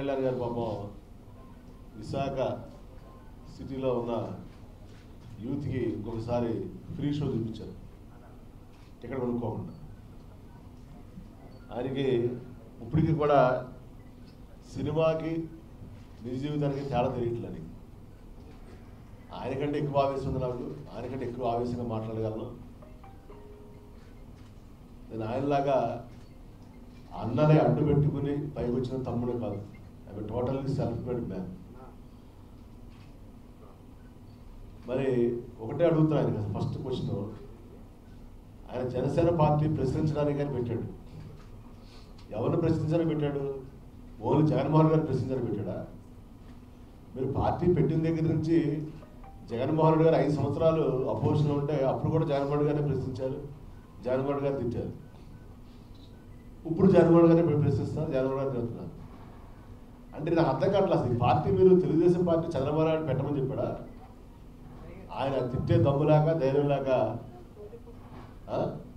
కళ్యాణ్ గారు పాపం విశాఖ సిటీలో ఉన్న యూత్కి ఇంకొకసారి ఫ్రీ షో చూపించారు టికెట్ కొనుక్కోకుండా ఆయనకి ఇప్పటికీ కూడా సినిమాకి నిజ జీవితానికి తేడా తెలియట్లేదు ఆయనకంటే ఎక్కువ ఆవేశం ఉంది నాకు ఆయనకంటే ఎక్కువ ఆవేశంగా మాట్లాడగలను నేను ఆయనలాగా అన్ననే అడ్డు పెట్టుకుని పైకి వచ్చిన తమ్ముడు కాదు I totally self made man మరి ఒకటే అడుగుతున్నా ఆయన ఫస్ట్ క్వశ్చన్ ఆయన జనసేన పార్టీ ప్రశ్నించడానికి కానీ పెట్టాడు ఎవరిని ప్రశ్నించడానికి పెట్టాడు ఓన్లీ జగన్మోహన్ గారిని ప్రశ్నించడానికి పెట్టాడా మీరు పార్టీ పెట్టిన దగ్గర నుంచి జగన్మోహన్ రెడ్డి గారు ఐదు సంవత్సరాలు అపోజిషన్లో ఉంటే అప్పుడు కూడా జగన్మోహన్ రెడ్డి గారిని ప్రశ్నించారు జగన్మోహన్ రెడ్డి గారు తిట్టారు ఇప్పుడు జగన్మోహన్ రెడ్డి గారిని ప్రశ్నిస్తారు జగన్మోహన్ గారిని చెప్తున్నారు అంటే నాకు అర్థం కావట్లేదు అసలు ఈ పార్టీ మీరు తెలుగుదేశం పార్టీ చంద్రబాబు నాయుడు పెట్టమని చెప్పాడా ఆయన తిట్టే దమ్ములాగా ధైర్యంలాగా ఆ?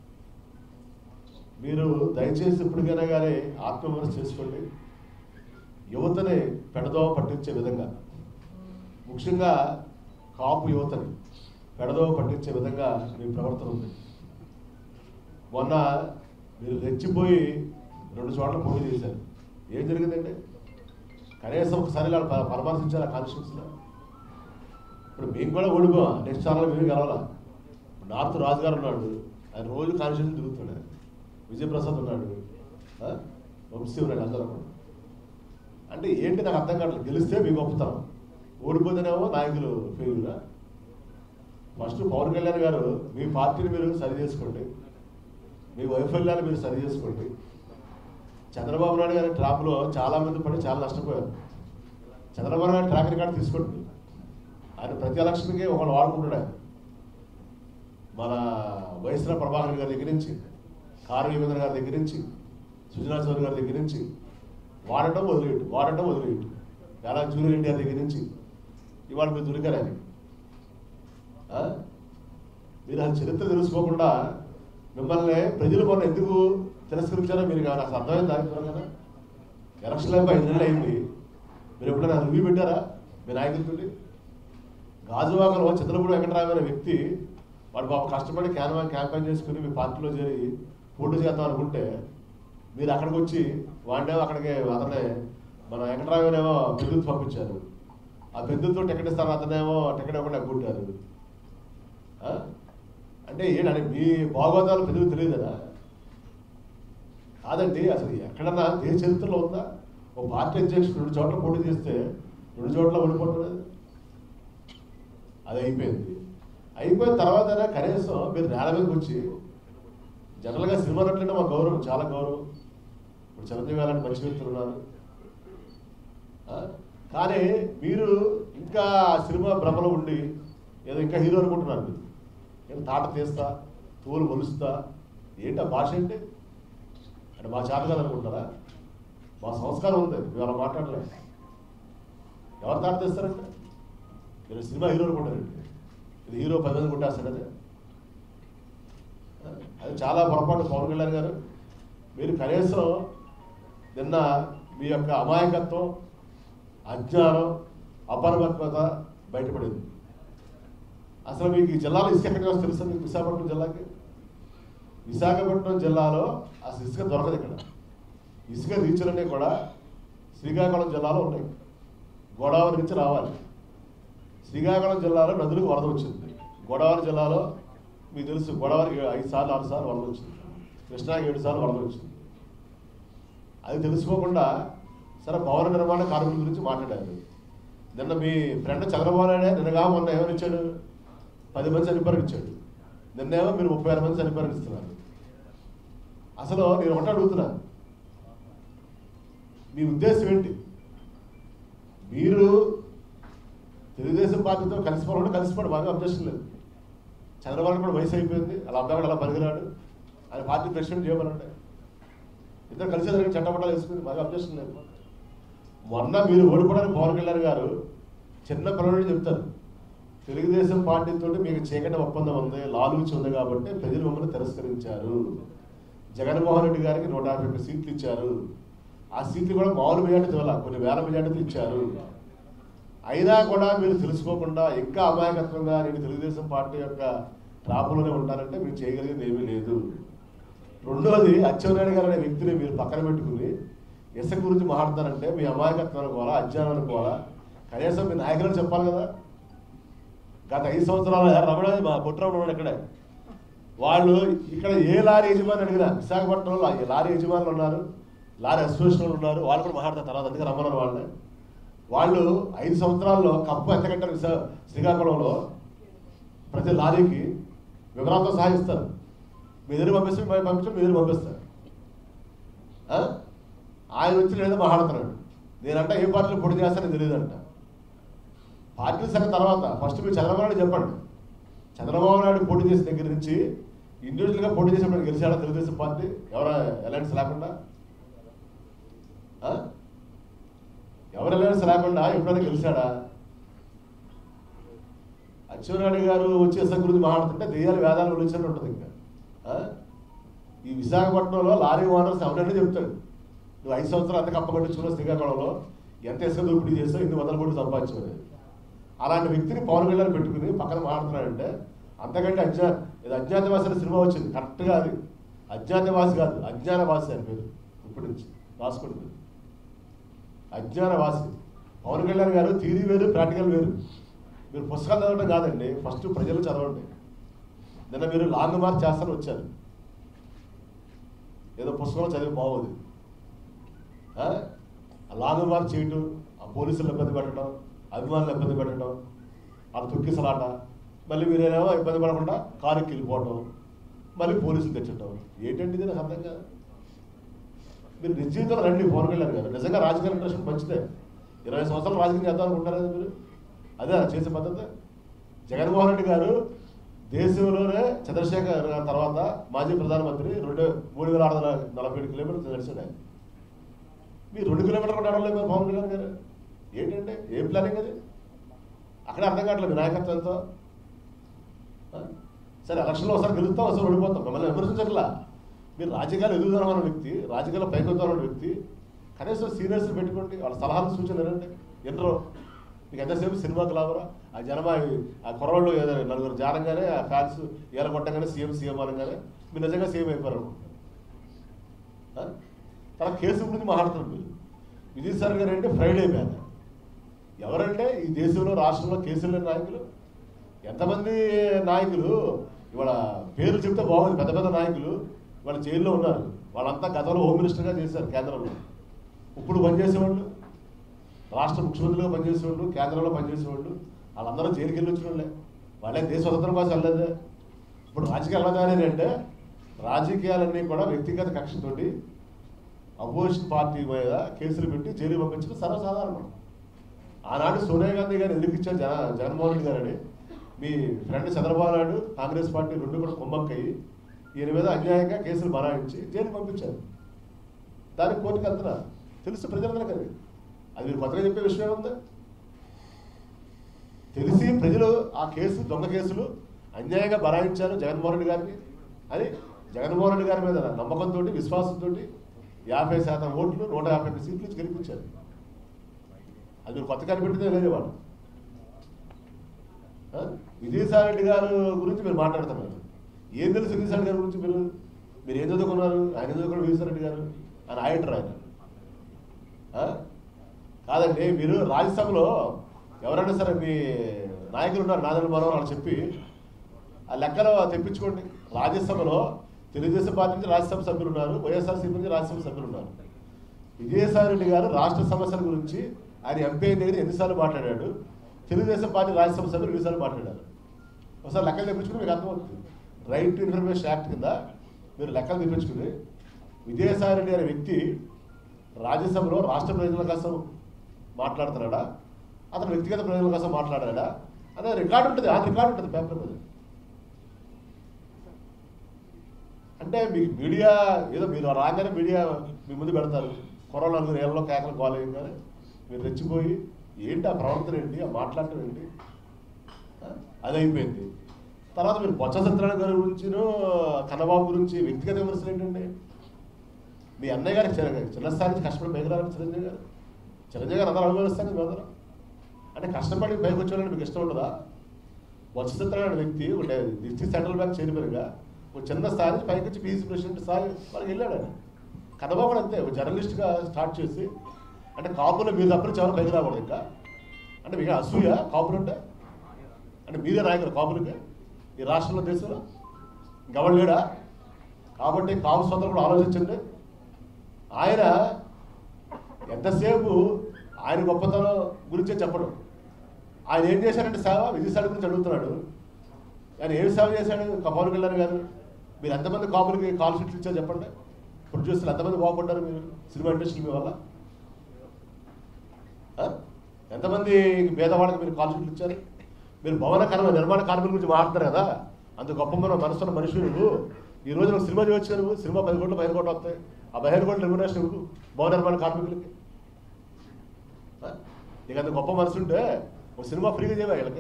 మీరు దయచేసి ఇప్పటికైనా కానీ ఆత్మవిమర్శ చేసుకోండి యువతని పెడదోవ పట్టించే విధంగా ముఖ్యంగా కాపు యువతని పెడదోవ పట్టించే విధంగా మీ ప్రవర్తన ఉంది మొన్న మీరు రెచ్చిపోయి రెండు చోట్ల పోటీ చేశారు ఏం జరిగిందండి కనీసం ఒకసారి ఇలా ప- పరామర్శించారా కాన్స్టిట్యూన్సీలో ఇప్పుడు మేము కూడా ఓడిపోయాం నెక్స్ట్ ఛానల్ మేము గెలవాలా ఇప్పుడు నార్త్ రాజు గారు ఉన్నాడు ఆయన రోజు కాన్స్టిట్యూషన్ తిరుగుతున్నాడు విజయప్రసాద్ ఉన్నాడు ఆ? వంశీ ఉన్నాడు అందరూ కూడా అంటే ఏంటి నాకు అర్థం కావట్లేదు గెలిస్తే మీకు గొప్పతనం ఓడిపోతేనేమో నాయకులు ఫెయిల్యూరా ఫస్ట్ పవన్ కళ్యాణ్ గారు మీ పార్టీని మీరు సరి చేసుకోండి మీ వైఫల్యాన్ని మీరు సరి చేసుకోండి చంద్రబాబు నాయుడు గారి ట్రాప్లో చాలా మంది పడి చాలా నష్టపోయారు చంద్రబాబు నాయుడు ట్రాక్ రికార్డ్ తీసుకోండి మీరు. ఆయన ప్రతి ఎలక్షన్కి ఒకళ్ళు వాడుకుంటాడు ఆయన మన వైఎస్ఆర్ ప్రభాకర్ గారి దగ్గర నుంచి కారు యోగేంద్ర గారి దగ్గర నుంచి సుజనా చౌదరి గారి దగ్గర నుంచి వాడటం వదిలేయటం వాడటం వదిలేయటం చాలా జూనియర్ రెడ్డి గారి దగ్గర నుంచి ఇవాళ మీరు దొరికారు ఆయన ఆ? మీరు ఆ చరిత్ర తెలుసుకోకుండా మిమ్మల్ని ప్రజలు మొన్న ఎందుకు తిరస్కరించారో మీరు కానీ అసలు అర్థమైంది దాని కదా ఎలక్షన్ అయిపోయి ఐదు నెలలు అయింది మీరు ఎప్పుడైనా రివ్యూ పెట్టారా మీ నాయకులతో గాజువాకలో చంద్రపూడి వెంకటరావు అనే వ్యక్తి వాడు పాప కష్టపడి క్యాన్ క్యాంపెయిన్ చేసుకుని మీ పార్టీలో చేరి పోటీ చేద్దాం అనుకుంటే మీరు అక్కడికి వచ్చి వాడినేమో అక్కడికి అతనే మన వెంకటరావునేమో విద్యుత్ పంపించారు ఆ విద్యుత్తో టికెట్ ఇస్తారు అతనేమో టికెట్ ఇవ్వకుండా ఎగ్గుంటారు ఆ? అంటే ఏంటంటే మీ భాగవతాలు పెద్దలు తెలియదు కదా కాదండి అసలు ఎక్కడన్నా దేశ చరిత్రలో ఉందా ఓ పార్టీ అధ్యక్షుడు రెండు చోట్ల పోటీ చేస్తే రెండు చోట్ల ఓడిపోవడం అది అయిపోయింది అయిపోయిన తర్వాత కనీసం మీరు నేల మీదకి వచ్చి జనరల్గా సినిమా నటులంటే మా గౌరవం చాలా గౌరవం ఇప్పుడు చిరంజీవి అలాంటి మంచి వ్యక్తులు ఉన్నారు ఆ? కానీ మీరు ఇంకా ఆ సినిమా భ్రమలో ఉండి ఏదో ఇంకా హీరో అనుకుంటున్నారు మీరు నేను తాట తీస్తా తోలు మొలుస్తా ఏంటి ఆ భాష ఏంటి అంటే మా చేత కాదు అనుకుంటారా మా సంస్కారం ఉంది మీరు అలా మాట్లాడలేదు ఎవరు తాట తీస్తారంటే మీరు సినిమా హీరో అనుకుంటారండి ఇది హీరో పది మంది కొట్టేస్తాడు అదే అది చాలా పొరపాటు పవన్ కళ్యాణ్ గారు మీరు కనీసం నిన్న మీ యొక్క అమాయకత్వం అజ్ఞానం అపరిపక్వత బయటపడింది అసలు మీకు ఈ జిల్లాలో ఇసుక ఎక్కడికి వస్తుంది తెలుసా మీకు విశాఖపట్నం జిల్లాకి విశాఖపట్నం జిల్లాలో అసలు ఇసుక దొరకదు ఇక్కడ ఇసుక రీచులన్నీ కూడా శ్రీకాకుళం జిల్లాలో ఉన్నాయి గోదావరి నుంచి రావాలి శ్రీకాకుళం జిల్లాలో నదులకు వరద వచ్చింది గోదావరి జిల్లాలో మీకు తెలుసు గోదావరికి ఐదు సార్లు ఆరు సార్లు వరద వచ్చింది కృష్ణాకి ఏడు సార్లు వరద వచ్చింది అది తెలుసుకోకుండా సరే భవన నిర్మాణ కార్మికుల గురించి మాట్లాడారు నిన్న మీ ఫ్రెండ్ చంద్రబాబు నాయుడే నిన్నగా మొన్న ఏమని ఇచ్చాడు పది మంది చనిపోయారు ఇచ్చాడు నిన్నేమో మీరు ముప్పై ఆరు మంది చనిపోయారు ఇస్తున్నారు అసలు నేను ఒకటి అడుగుతున్నాను మీ ఉద్దేశం ఏంటి మీరు తెలుగుదేశం పార్టీతో కలిసిపోవాలంటే కలిసిపోవడం బాగా అబ్జెక్షన్ లేదు చంద్రబాబు కూడా వయసు అయిపోయింది అలా అబ్బాయి కూడా అలా పనికిరాడు ఆయన పార్టీ ప్రెసిడెంట్ చేయమనంటే ఇద్దరు కలిసి జరిగిన చట్టపట్టాలు వేసుకుని బాగా అబ్జెక్షన్ లేదు మొన్న మీరు ఓడిపోవడానికి పవన్ కళ్యాణ్ గారు చిన్న పిల్లలు చెప్తారు తెలుగుదేశం పార్టీతో మీకు చీకటి ఒప్పందం ఉంది లాలూచి ఉంది కాబట్టి ప్రజలు మమ్మల్ని తిరస్కరించారు జగన్మోహన్ రెడ్డి గారికి నూట యాభై ఒక్క సీట్లు ఇచ్చారు ఆ సీట్లు కూడా మామూలు మెజార్టీ ఇవ్వాలి కొన్ని వేల మెజార్టీలు ఇచ్చారు అయినా కూడా మీరు తెలుసుకోకుండా ఇంకా అమాయకత్వంగా నేను తెలుగుదేశం పార్టీ యొక్క ట్రాపులోనే ఉంటానంటే మీరు చేయగలిగేది ఏమీ లేదు రెండోది అచ్చెన్నాయుడు గారు అనే వ్యక్తిని మీరు పక్కన పెట్టుకుని ఇసుక గురించి మాట్లాడతారంటే మీ అమాయకత్వం అనుకోవాలా అజ్ఞానం అనుకోవాలా కనీసం మీ నాయకులను చెప్పాలి కదా గత ఐదు సంవత్సరాలు రమణ మా పుట్టినప్పుడు ఉన్నాడు ఇక్కడే వాళ్ళు ఇక్కడ ఏ లారీ యజమాని అడిగినా విశాఖపట్నంలో ఈ లారీ యజమానులు ఉన్నారు లారీ అసోసియేషన్ ఉన్నారు వాళ్ళు కూడా మాట్లాడతారు తర్వాత అందుకే రమ్మన్నారు వాళ్ళని వాళ్ళు ఐదు సంవత్సరాల్లో కప్పు ఎంత కట్టారు విశా శ్రీకాకుళంలో ప్రతి లారీకి వివరాలతో సహా ఇస్తారు మీ ఎదురు పంపిస్తే మేము పంపించాం మీ ఎదురు పంపిస్తారు ఆ? ఆయన వచ్చి లేదా మాట్లాడుతున్నాడు నేనంట ఏ పార్టీలో పొడి చేస్తానో తెలియదంట పార్టీ సంగతి తర్వాత ఫస్ట్ మీరు చంద్రబాబు నాయుడు చెప్పండి చంద్రబాబు నాయుడు పోటీ చేసిన దగ్గర నుంచి ఇండివిజువల్గా పోటీ చేసినప్పుడు గెలిచాడా తెలుగుదేశం పార్టీ ఎవరు అలయన్స్ లేకుండా ఆ? ఎవరు అలయన్స్ లేకుండా ఎప్పుడైనా గెలిచాడా అచ్చెన్నాయుడు గారు వచ్చేసరి గురించి మాట్లాడుతుంటే దెయ్యాలు వేదాలు గురించినట్టు ఉంటుంది ఇంకా ఆ? ఈ విశాఖపట్నంలో లారీ ఓనర్స్ అవునంటే చెప్తాడు నువ్వు ఐదు సంవత్సరాలు అంత కప్పగట్టించుకున్న శ్రీకాకుళంలో ఎంత ఇసుక దోపిడీ చేస్తావు ఇన్ని వందల కోట్లు సంపాదించావు అనేది. అలాంటి వ్యక్తిని పవన్ కళ్యాణ్ పెట్టుకుని పక్కన మాట్లాడుతున్నాడంటే అంతకంటే అజ్ఞా ఇది అజ్ఞాతవాసి అనే సినిమా వచ్చింది కరెక్ట్గా అది అజ్ఞాతవాసి కాదు అజ్ఞానవాసి అని పేరు ఇప్పటి నుంచి రాసుకోండి మీరు అజ్ఞానవాసి పవన్ కళ్యాణ్ గారు థీరీ వేరు ప్రాక్టికల్ వేరు మీరు పుస్తకాలు చదవడం కాదండి ఫస్ట్ ప్రజలు చదవండి నిన్న మీరు లాంగ్ మార్చ్ చేస్తాను వచ్చారు ఏదో పుస్తకంలో చదివి బాగోదు ఆ? ఆ లాంగ్ మార్చ్ చేయటం ఆ పోలీసులు ఇబ్బంది పెట్టడం అభిమానులు ఇబ్బంది పెట్టడం అది తొక్కిసలాట మళ్ళీ మీరేమో ఇబ్బంది పడకుండా కారుకి వెళ్ళిపోవటం మళ్ళీ పోలీసులు తెచ్చటం ఏంటంటే ఇది నాకు అర్థం కాదు మీరు నిజ జీవితంలో రండి పవన్ కళ్యాణ్ గారు నిజంగా రాజకీయ ఇంట్రెస్ట్ మంచిదే ఇరవై సంవత్సరాలు రాజకీయం చేద్దాం అనుకుంటారు కదా మీరు అదే చేసే పద్ధతి జగన్మోహన్ రెడ్డి గారు దేశంలోనే చంద్రశేఖర్ గారి తర్వాత మాజీ ప్రధానమంత్రి రెండు మూడు వేల ఆరు వందల నలభై ఏడు కిలోమీటర్లు నడిచాడు ఆయన మీరు రెండు కిలోమీటర్లు కూడా నడవలేదు మీరు పవన్ కళ్యాణ్ గారు ఏంటంటే ఏం ప్లానింగ్ అది అక్కడ అర్థం కావట్లేదు మీ నాయకత్వంతో ఆ? సరే ఎలక్షన్లో ఒకసారి గెలుస్తాం ఒకసారి ఓడిపోతాం మిమ్మల్ని విమర్శించట్లా మీరు రాజకీయాలు ఎదుగుదాం అన్న వ్యక్తి రాజకీయాల్లో పైకి వద్దాం అన్న వ్యక్తి కనీసం సీనియర్స్ పెట్టుకోండి వాళ్ళ సలహాలు సూచనలు వినండి ఎందరో మీకు ఎంతసేపు సినిమాకి లాభరా ఆ జనమా ఆ కుర్రోళ్ళు ఏదో నలుగురు జారంగానే ఆ ఫ్యాన్స్ ఏల కొట్టగానే సీఎం సీఎం అనగానే మీరు నిజంగా సీఎం అయిపోయారు ఆ? తర్వాత కేసు గురించి మాట్లాడుతున్నారు మీరు విజయసాయి గారు అంటే ఫ్రైడే బ్యాన్ ఎవరంటే ఈ దేశంలో రాష్ట్రంలో కేసులు లేని నాయకులు ఎంతమంది నాయకులు ఇవాళ పేర్లు చెప్తే బాగుంది పెద్ద పెద్ద నాయకులు వాళ్ళ జైల్లో ఉన్నారు వాళ్ళంతా గతంలో హోమ్ మినిస్టర్గా చేశారు కేంద్రంలో ఇప్పుడు పనిచేసేవాళ్ళు రాష్ట్ర ముఖ్యమంత్రిగా పనిచేసేవాళ్ళు కేంద్రంలో పనిచేసేవాళ్ళు వాళ్ళందరూ జైలుకి వెళ్ళి వచ్చిన వాళ్ళే వాళ్ళే దేశ స్వతంత్రం కోసం వెళ్ళలేదే ఇప్పుడు రాజకీయాలు ఎలా తయారైనాయి అంటే రాజకీయాలన్నీ కూడా వ్యక్తిగత కక్షతోటి అపోజిషన్ పార్టీ మీద కేసులు పెట్టి జైలు పంపించడం సర్వసాధారణం ఆనాడు సోనియా గాంధీ గారు ఎందుకు ఇచ్చారు జన జగన్మోహన్ రెడ్డి గారని మీ friend Chandrababu Naidu Congress party రెండు కూడా కుమ్మక్కయ్యి ఈయన మీద అన్యాయంగా కేసులు బనాయించి జైలు పంపించారు దానికి కోర్టుకు వెళ్తున్నారు తెలుసు ప్రజలందరికీ అది అది మీరు కొత్తగా చెప్పే విషయం ఉంది తెలిసి ప్రజలు ఆ కేసు దొంగ కేసులు అన్యాయంగా బనాయించారు జగన్మోహన్ రెడ్డి గారిని అని జగన్మోహన్ రెడ్డి గారి మీద నమ్మకంతో విశ్వాసంతో యాభై శాతం ఓట్లు నూట యాభై ఒక్క సీట్లు ఇచ్చి గెలిపించారు అది మీరు కొత్త కనిపెట్టిందే లేదు వాళ్ళు ఆ? విజయసాయి రెడ్డి గారు గురించి మీరు మాట్లాడుతున్నారు ఏం తెలుసు విజయసాయి రెడ్డి గారి గురించి మీరు మీరు ఏం చదువుకున్నారు ఆయన ఏం చదువుకున్నారు విజయసాయి రెడ్డి గారు ఆయన ఆయటర్ ఆయన ఆ? కాదండి మీరు రాజ్యసభలో ఎవరైనా సరే మీ నాయకులు ఉన్నారు నాదల మనోహర్ వాళ్ళు చెప్పి ఆ లెక్కలో తెప్పించుకోండి రాజ్యసభలో తెలుగుదేశం పార్టీ నుంచి రాజ్యసభ సభ్యులు ఉన్నారు వైఎస్ఆర్సీపీ నుంచి రాజ్యసభ సభ్యులు ఉన్నారు విజయసాయి రెడ్డి గారు రాష్ట్ర సమస్యల గురించి ఆయన ఎంపీ అయిన దగ్గర ఎన్నిసార్లు మాట్లాడాడు తెలుగుదేశం పార్టీ రాజ్యసభ సభ్యులు ఎన్నిసార్లు మాట్లాడారు ఒకసారి లెక్కలు తెప్పించుకుని మీకు అర్థమవుతుంది రైట్ టు ఇన్ఫర్మేషన్ యాక్ట్ కింద మీరు లెక్కలు తెప్పించుకుని విజయసాయి రెడ్డి అనే వ్యక్తి రాజ్యసభలో రాష్ట్ర ప్రజల కోసం మాట్లాడుతున్నాడా అతను వ్యక్తిగత ప్రజల కోసం మాట్లాడాడా అనే రికార్డు ఉంటుంది ఆ రికార్డు ఉంటుంది పేపర్ మీద అంటే మీకు మీడియా ఏదో మీరు రాగానే మీడియా మీ ముందు పెడతారు కొరవ నలుగురు ఏళ్ళలో కేకలు కాలేయగానే మీరు రెచ్చిపోయి ఏంటి ఆ ప్రవర్తన ఏంటి ఆ మాట్లాడటం ఏంటి ఆ? అది అయిపోయింది తర్వాత మీరు బొత్స సత్యనారాయణ గారి గురించినో కన్నబాబు గురించి వ్యక్తిగత విమర్శలు ఏంటండి మీ అన్నయ్య గారికి చిన్న- చిన్న స్థాయి నుంచి కష్టపడి పైకి రావాలి చిరంజీవి గారు చిరంజీవి గారు అందరూ అనుభవిస్తాను మీ అందరూ అంటే కష్టపడి పైకి వచ్చేవాళ్ళని మీకు ఇష్టం ఉండదా వత్సచిత్రమైన వ్యక్తి ఒక డిస్ట్రిక్ట్ సెంట్రల్ బ్యాంక్ చైర్మన్గా ఒక చిన్న స్థాయి నుంచి పైకి వచ్చి పీసీ ప్రెసిడెంట్ స్థాయి వాళ్ళకి వెళ్ళాడు ఆయన కథబాబు అంతే ఒక జర్నలిస్ట్గా స్టార్ట్ చేసి అంటే కాపులో మీరు తప్పని ఎవరు పైకి రాకూడదు ఇంకా అంటే మీకు అసూయ కాపులు అంటే అంటే మీరే నాయకులు కాపులకి ఈ రాష్ట్రంలో దేశంలో గవర్న లేడా కాబట్టి కాపు సోదరులు కూడా ఆలోచించండి ఆయన ఎంతసేపు ఆయన గొప్పతనం గురించే చెప్పడం ఆయన ఏం చేశారంటే సేవ విజయసాయి గురించి అడుగుతున్నాడు ఆయన ఏం సేవ చేశాడు పవన్ కళ్యాణ్ గారు మీరు ఎంతమంది కాపులకి కాల్ షీట్లు ఇచ్చారు చెప్పండి ప్రొడ్యూసర్లు ఎంతమంది బాగుపడ్డారు మీరు సినిమా ఇండస్ట్రీ మీ వల్ల ఆ? ఎంతమంది పేదవాళ్ళకి మీరు కాల్ షీట్లు ఇచ్చారు మీరు భవన కర్మ నిర్మాణ కార్మికుల గురించి మాట్లాడతారు కదా అంత గొప్ప మన మనసున్న మనుషులు నువ్వు ఈ రోజు నువ్వు సినిమా చూడొచ్చు నువ్వు సినిమా పది కోట్లు పదిహేను కోట్లు వస్తాయి ఆ పదిహేను కోట్లు రెమ్యునేషన్ ఇవ్వు భవన నిర్మాణ కార్మికులకి ఆ? నీకు అంత గొప్ప మనసు ఉంటే ఒక సినిమా ఫ్రీగా చేయవా వీళ్ళకి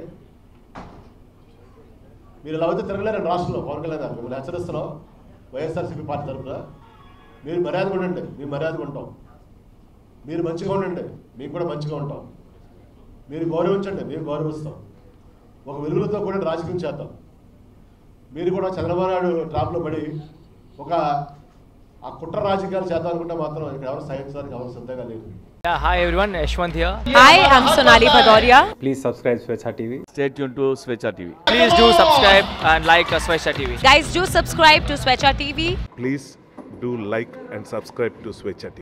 మీరు ఇలా అయితే తిరగలేరండి రాష్ట్రంలో పవన్ కళ్యాణ్ గారు మిమ్మల్ని హెచ్చరిస్తున్నాం వైఎస్ఆర్సీపీ పార్టీ తరఫున మీరు మర్యాదగా ఉండండి మేము మర్యాదగా ఉంటాం మీరు మంచిగా ఉండండి మీకు కూడా మంచిగా ఉంటాం మీరు గౌరవించండి మేము గౌరవిస్తాం ఒక వెలుగులతో కూడా రాజకీయం చేద్దాం మీరు కూడా చంద్రబాబు నాయుడు ట్రాప్లో పడి ఒక ఆ కుట్ర రాజకీయాలు చేద్దాం అనుకుంటే మాత్రం ఇక్కడ ఎవరు సహించడానికి ఎవరు సిద్ధంగా లేదు Yeah, hi everyone, Yashwant here. Hi, I'm Sonali Bhadoria. Please subscribe Swechha TV. Stay tuned to Svecha TV. Please do subscribe and like uh, Swesha TV. Guys, do subscribe to Swecha TV. please do like and subscribe to Swechha TV.